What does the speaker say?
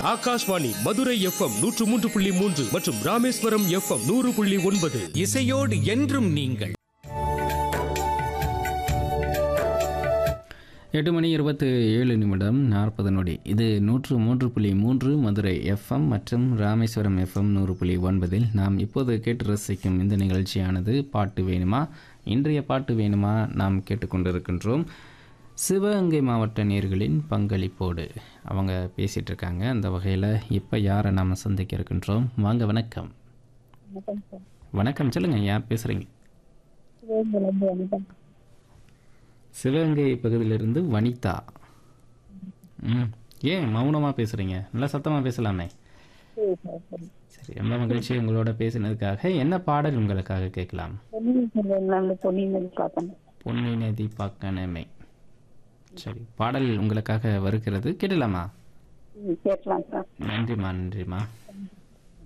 Akashvani Madurai FM நூற்று மூன்று புள்ளி மூன்று மற்றும் ராமேஸ்வரம் எஃப்எம் நூறு புள்ளி ஒன்பது இசையோடு என்றும் நீங்கள் எட்டு மணி இருபத்தி ஏழு நிமிடம் நாற்பது நொடி இது நூற்று மூன்று புள்ளி மூன்று மதுரை எஃப்எம் மற்றும் ராமேஸ்வரம் எஃப்எம் நூறு புள்ளி ஒன்பதில் நாம் இப்போது கேட்டு ரசிக்கும் இந்த நிகழ்ச்சியானது பாட்டு வேணுமா இன்றைய பாட்டு வேணுமா நாம் கேட்டுக்கொண்டிருக்கின்றோம் சிவகங்கை மாவட்ட நேர்களின் பங்களிப்போடு அவங்க பேசிகிட்டு இருக்காங்க அந்த வகையில் இப்போ யாரை நாம் சந்திக்க இருக்கின்றோம் வாங்க வணக்கம் வணக்கம் சொல்லுங்கள் யார் பேசுகிறீங்க சிவகங்கை பகுதியிலிருந்து வனிதா ம் ஏன் மௌனமாக பேசுகிறீங்க நல்லா சத்தமாக பேசலாமே சரி ரொம்ப மகிழ்ச்சி உங்களோட பேசினதுக்காக என்ன பாடல் உங்களுக்காக கேட்கலாம் பொன்னி நதி பார்க்கணுமே சரி பாடல் உங்களுக்காக வருகிறது கேட்டலாமா கேட்கலாம் சார் நன்றிம்மா நன்றிம்மா